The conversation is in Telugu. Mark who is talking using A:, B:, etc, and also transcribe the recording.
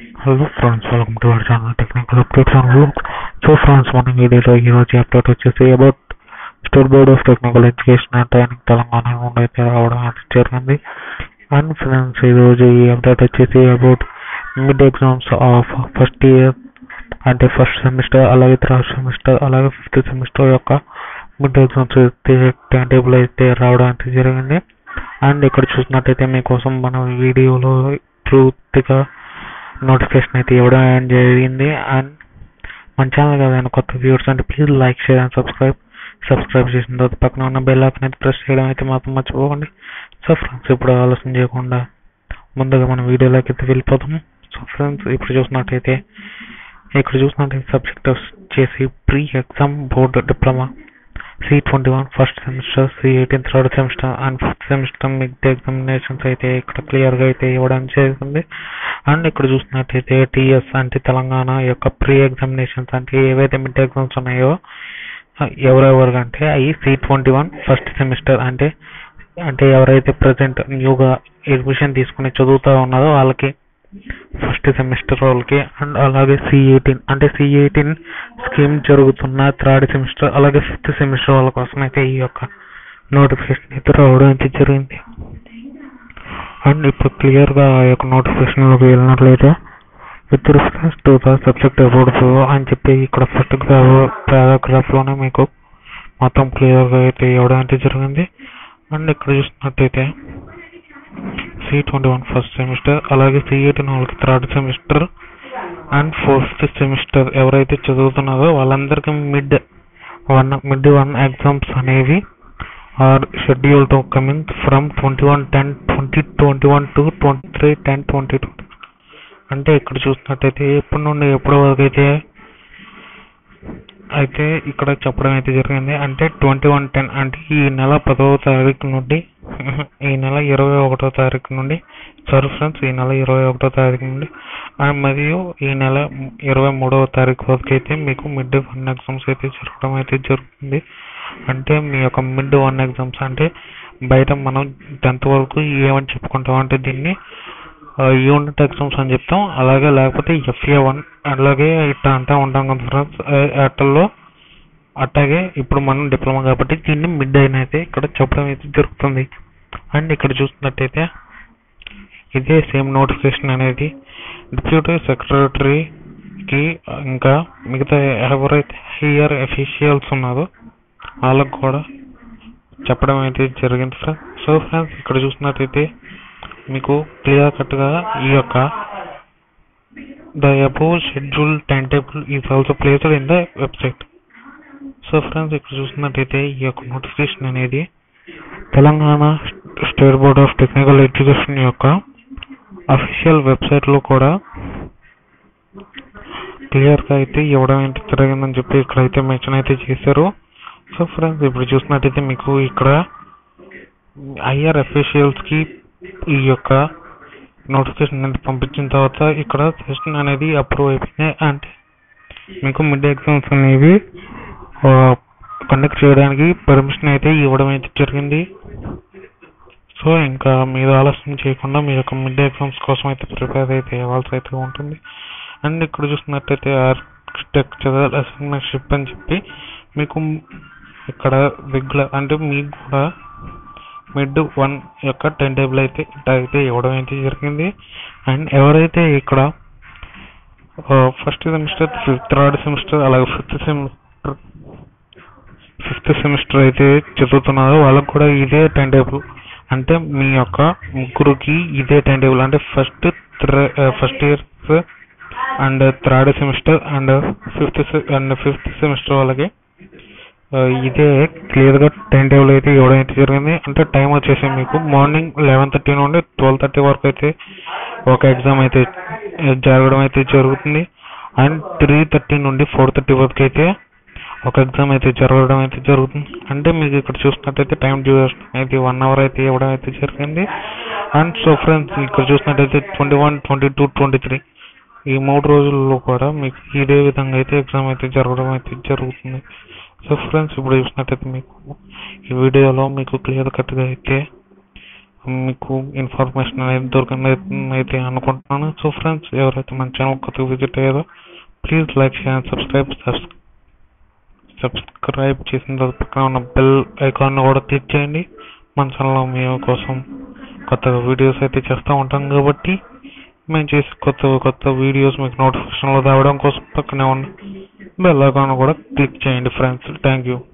A: hello friends welcome to our channel technical updates and vlogs so friends మన వీడియోలో ఈరోజు అప్డేట్ వచ్చేసి about state board of technical education and training Telangana నుండి అయితే రావడం అయితే జరిగింది అండ్ ఫ్రెండ్స్ ఈరోజు ఈ అప్డేట్ వచ్చేసి about mid exams of first year అంటే ఫస్ట్ సెమిస్టర్ అలాగే థర్డ్ సెమిస్టర్ అలాగే ఫిఫ్త్ సెమిస్టర్ యొక్క మిడ్ ఎగ్జామ్స్ అయితే టైం టేబుల్ అయితే రావడం అయితే జరిగింది అండ్ ఇక్కడ చూసినట్టయితే మీకోసం మన వీడియోలో పూర్తిగా నోటిఫికేషన్ అయితే ఇవ్వడం జరిగింది అండ్ మన ఛానల్ ఏదైనా కొత్త వ్యూవర్స్ అంటే please like share and subscribe subscribe చేసిన తర్వాత పక్కన ఉన్న బెల్ ఐకాన్ అయితే ప్రెస్ చేయడం అయితే మాత్రం మర్చిపోకండి సో ఫ్రెండ్స్ ఇప్పుడు ఆలోచన చేయకుండా ముందుగా మన వీడియోలోకి అయితే వెళ్ళిపోతాం సో ఫ్రెండ్స్ ఇప్పుడు చూసినట్టయితే ఇక్కడ చూసినట్టయితే సబ్జెక్ట్ వచ్చేసి pre exam board diploma C twenty one first semester C eighteen third semester and fifth semester mid examinations అయితే ఇక్కడ క్లియర్గా అయితే ఇవ్వడం జరిగింది అండ్ ఇక్కడ చూసినట్టయితే టీఎస్ అంటే తెలంగాణ యొక్క ప్రీ ఎగ్జామినేషన్స్ అంటే ఏవైతే మిడ్ ఎగ్జామ్స్ ఉన్నాయో ఎవరెవరికంటే అవి C twenty one first semester అంటే అంటే ఎవరైతే ప్రజెంట్ న్యూగా అడ్మిషన్ తీసుకుని చదువుతూ ఉన్నారో వాళ్ళకి ఫస్ట్ సెమిస్టర్ వాళ్ళకి అండ్ అలాగే సి ఎయిటీన్ అంటే సి ఎయిటీన్ స్కీమ్ జరుగుతున్న థర్డ్ సెమిస్టర్ అలాగే ఫిఫ్త్ సెమిస్టర్ వాళ్ళ కోసం అయితే ఈ యొక్క నోటిఫికేషన్ అయితే రావడం అయితే జరిగింది అండ్ ఇప్పుడు క్లియర్గా ఆ యొక్క నోటిఫికేషన్లోకి వెళ్ళినట్లయితే with reference to the subject about అని చెప్పి ఇక్కడ ఫస్ట్ పారాగ్రాఫ్లోనే మీకు మొత్తం క్లియర్గా అయితే ఇవ్వడం అయితే జరిగింది అండ్ ఇక్కడ చూసినట్టయితే C twenty one first semester అలాగే సి ఎయిటీన్ వాళ్ళకి third semester and fourth semester ఎవరైతే చదువుతున్నారో వాళ్ళందరికీ mid one mid one exams అనేవి are schedule to coming from twenty one ten twenty twenty one to twenty three ten twenty two అంటే ఇక్కడ చూసినట్టయితే ఎప్పటి నుండి ఎప్పటి వరకు అయితే అయితే ఇక్కడ చెప్పడం అయితే జరిగింది అంటే ట్వంటీ వన్ టెన్ అంటే ఈ నెల పదవ తారీఖు నుండి ఈ నెల ఇరవై ఒకటో తారీఖు నుండి సారీ ఫ్రెండ్స్ ఈ నెల ఇరవై ఒకటో తారీఖు నుండి అండ్ మరియు ఈ నెల ఇరవై మూడవ తారీఖు వరకు అయితే మీకు మిడ్ వన్ ఎగ్జామ్స్ అయితే జరగడం అయితే జరుగుతుంది అంటే మీ యొక్క మిడ్ వన్ ఎగ్జామ్స్ అంటే బయట మనం టెన్త్ వరకు ఏమని చెప్పుకుంటాం అంటే దీన్ని యూనిట్ ఎగ్జామ్స్ అని చెప్తాం అలాగే లేకపోతే ఎఫ్ఏ వన్ అలాగే ఇట్లా అంటా ఉంటాం కదా ఫ్రెండ్స్ అట్టల్లో అట్లాగే ఇప్పుడు మనం డిప్లొమా కాబట్టి దీన్ని మిడ్ అయిన అయితే ఇక్కడ చెప్పడం అయితే జరుగుతుంది అండ్ ఇక్కడ చూసినట్టయితే ఇదే సేమ్ నోటిఫికేషన్ అనేది డిప్యూటీ సెక్రటరీకి ఇంకా మిగతా ఎవరైతే హైయర్ అఫీషియల్స్ ఉన్నారో వాళ్ళకు కూడా చెప్పడం అయితే జరిగింది ఫ్రెండ్స్ సో ఫ్రెండ్స్ ఇక్కడ చూసినట్టయితే మీకు క్లియర్ కట్గా ఈ యొక్క the above schedule time table is also placed in the website so friends ఇక్కడ చూసినట్టయితే ఈ యొక్క నోటిఫికేషన్ అనేది Telangana state board of technical education యొక్క అఫీషియల్ వెబ్సైట్లో కూడా క్లియర్గా అయితే ఇవ్వడం అయితే జరిగిందని చెప్పి ఇక్కడైతే మెన్షన్ అయితే చేశారు సో ఫ్రెండ్స్ ఇప్పుడు చూసినట్టయితే మీకు ఇక్కడ ఐఆర్ అఫీషియల్స్కి ఈ యొక్క నోటిఫికేషన్ అనేది పంపించిన తర్వాత ఇక్కడ సెషన్ అనేది అప్రూవ్ అయిపోయింది అంటే మీకు మిడ్ ఎగ్జామ్స్ అనేవి కండక్ట్ చేయడానికి పర్మిషన్ అయితే ఇవ్వడం అయితే జరిగింది సో ఇంకా మీరు ఆలస్యం చేయకుండా మీ యొక్క మిడ్ ఎగ్జామ్స్ కోసం అయితే ప్రిపేర్ అయితే అవ్వాల్సి అయితే ఉంటుంది అండ్ ఇక్కడ చూసినట్టయితే ఆర్కిటెక్చరల్ అసైన్మెంట్షిప్ అని చెప్పి మీకు ఇక్కడ రెగ్యులర్ అంటే మీకు కూడా మిడ్ వన్ యొక్క టైం టేబుల్ అయితే ఇట్లా అయితే ఇవ్వడం అయితే జరిగింది అండ్ ఎవరైతే ఇక్కడ first semester fifth third semester అలాగే ఫిఫ్త్ సెమిస్టర్ ఫిఫ్త్ సెమిస్టర్ అయితే చదువుతున్నారో వాళ్ళకు కూడా ఇదే టైం టేబుల్ అంటే మీ యొక్క ముగ్గురికి ఇదే టైం టేబుల్ అంటే first first year and third semester and fifth and fifth semester వాళ్ళకి ఇదే క్లియర్గా టైం టేబుల్ అయితే ఇవ్వడం అయితే జరిగింది అంటే టైం వచ్చేసి మీకు మార్నింగ్ లెవెన్ థర్టీ నుండి ట్వెల్వ్ థర్టీ వరకు అయితే ఒక ఎగ్జామ్ అయితే జరగడం అయితే జరుగుతుంది అండ్ త్రీ థర్టీ నుండి ఫోర్ థర్టీ వరకు అయితే ఒక ఎగ్జామ్ అయితే జరగడం అయితే జరుగుతుంది అంటే మీకు ఇక్కడ చూసినట్టయితే టైం డ్యూరేషన్ అయితే వన్ అవర్ అయితే ఇవ్వడం అయితే జరిగింది అండ్ సో ఫ్రెండ్స్ ఇక్కడ చూసినట్టయితే twenty one twenty two twenty three ఈ మూడు రోజుల్లో కూడా మీకు ఇదే విధంగా అయితే ఎగ్జామ్ అయితే జరగడం అయితే జరుగుతుంది సో ఫ్రెండ్స్ ఇప్పుడు చూసినట్టయితే మీకు ఈ వీడియోలో మీకు క్లియర్ కట్గా అయితే మీకు ఇన్ఫర్మేషన్ అనేది దొరికింది అయితే అనుకుంటున్నాను సో ఫ్రెండ్స్ ఎవరైతే మన ఛానల్ కొత్తగా విజిట్ అయ్యారో please like share and subscribe subscribe చేసిన తర్వాత పక్కన ఉన్న బెల్ ఐకాన్ కూడా క్లిక్ చేయండి మన ఛానల్లో మీ కోసం కొత్తగా వీడియోస్ అయితే చేస్తూ ఉంటాం కాబట్టి మేము చేసే కొత్త కొత్త వీడియోస్ మీకు నోటిఫికేషన్లో రావడం కోసం పక్కనే ఉన్న బెల్ ఐకాన్ కూడా క్లిక్ చేయండి ఫ్రెండ్స్ థ్యాంక్ యూ